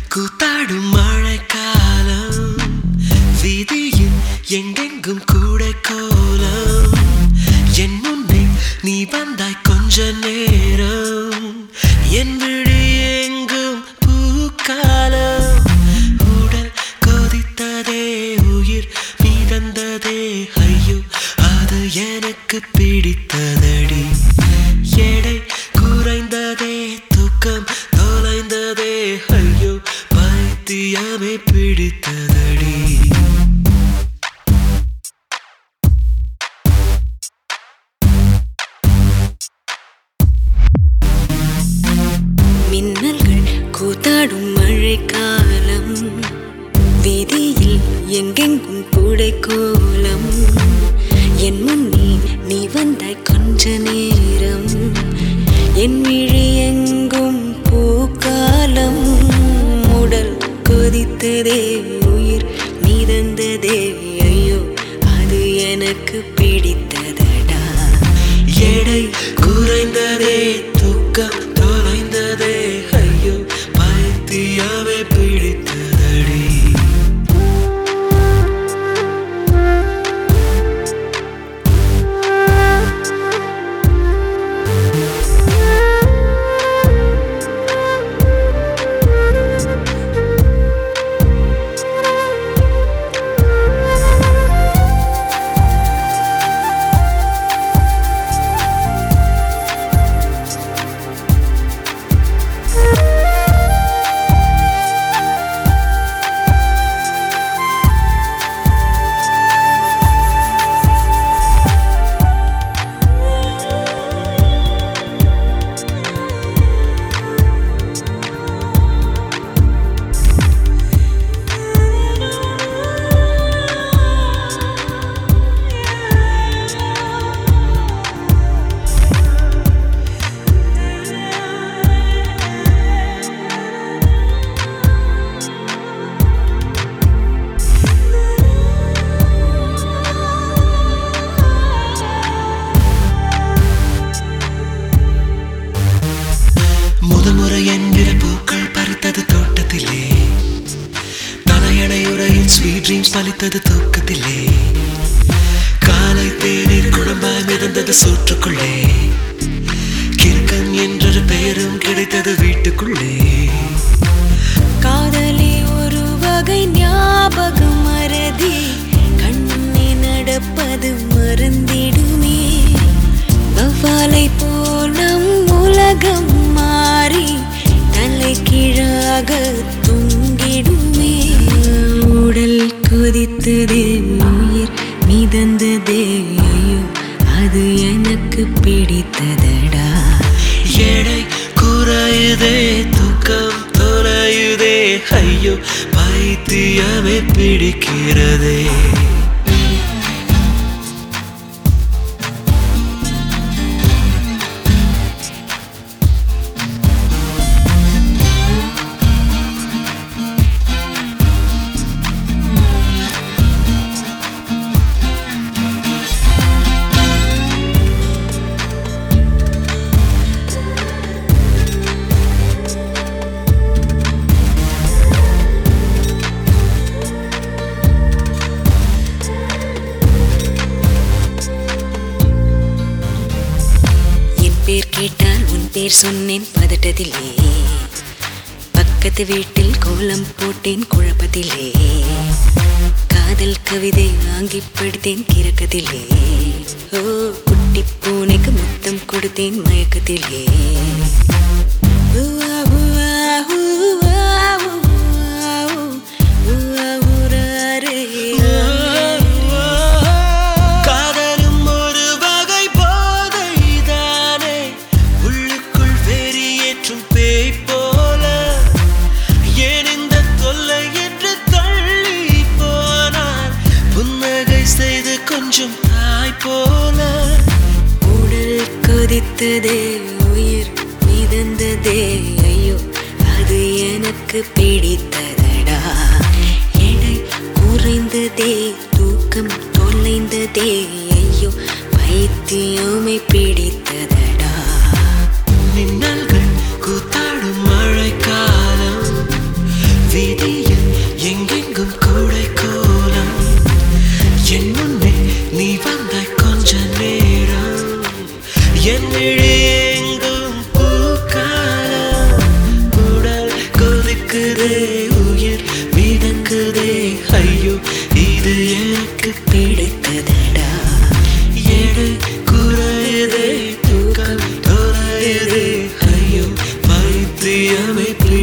கூத்தாடும் மழைக்காலம் வீதியில் எங்கெங்கும் கூட கோலம் என் முன்னே நீ வந்தாய் கொஞ்ச நேரம் என் விழி எங்கும் பூக்காலம் உடல் கொதித்ததே உயிர் மிதந்ததே ஐயோ அது எனக்கு பிடித்ததடி எடை குறைந்ததே தூக்கம் தொலைந்ததே ஐயோ பைத்தியமே பிடித்ததடி மின்னல்கள் கூத்தாடும் மழைக்காலம் வீதியில் எங்கெங்கும் பூடை கோலம் என் முன்னே நீ வந்தாய் கொஞ்ச நேரம் என் விழி எங்கும் பூக்காலம் உடல் கொதித்ததே உயிர் மிதந்ததே ஐயோ அது எனக்கு பிடித்ததடா எடை குறைந்ததே தூக்கம் தொலைந்ததே ஐயோ பைத்தியமே பிடித்ததடி முதல் முறை என்கிற பூக்கள் பறித்தது தோட்டத்திலே தலையணை உரையில் ஸ்வீட் ட்ரீம்ஸ் பலித்தது தூக்கத்திலே காலை தேநீர் குழம்பாய் மிதந்தது சூற்றுக்குள்ளே கிறுக்கன் என்றொரு பெயரும் கிடைத்தது வீட்டுக்குள்ளே காதலி ஒரு வகை ஞாபகம் மறதி கண்ணே நடப்பது மறந்திடுமே வவ்வாலை போல் நம் உலகம் மாறி தலை கீழாக தொங்கிடுமே உடல் கொதித்ததே உயிர் மிதந்ததே ஐயோ அது எனக்கு பிடித்ததடா எடை குறையுதே தூக்கம் தொலையுதே ஐயோ பைத்தியமே பிடிக்கிறதே என் பேர் கேட்டால் உன் பேர் சொன்னேன் பதட்டத்திலே பக்கத்து வீட்டில் கோலம் போட்டேன் குழப்பத்திலே காதல் கவிதை வாங்கி படித்தேன் கிறக்கத்திலே ஓ குட்டி பூனைக்கு முத்தம் கொடுத்தேன் மயக்கத்திலே ஊவா, ஊவா, ஊவா, ஊவா, ஊவா, ஊராரே. காதலும் ஒரு வகை போதைதானே உள்ளுக்குள் வெறியேற்றும் பேய் போல ஏன் இந்த தொல்லை என்று தள்ளி போனார் புன்னகை செய்து கொஞ்சம் தாய் போல உடல் கொதித்ததே உயிர் மிதந்ததே ஐயோ அது எனக்கு பிடித்ததடா எடை குறைந்ததே தூக்கம் தொலைந்ததே ஐயோ பைத்தியமே பிடித்ததடா மின்னல்கள் கூத்தாடும் மழைக்காலம் குறையுதே உயிர் மிதக்குதே ஐயோ இது எனக்கு பிடித்ததடா எடை குறையுதே தூக்கம் தொலையுதே ஐயோ பைத்தியமே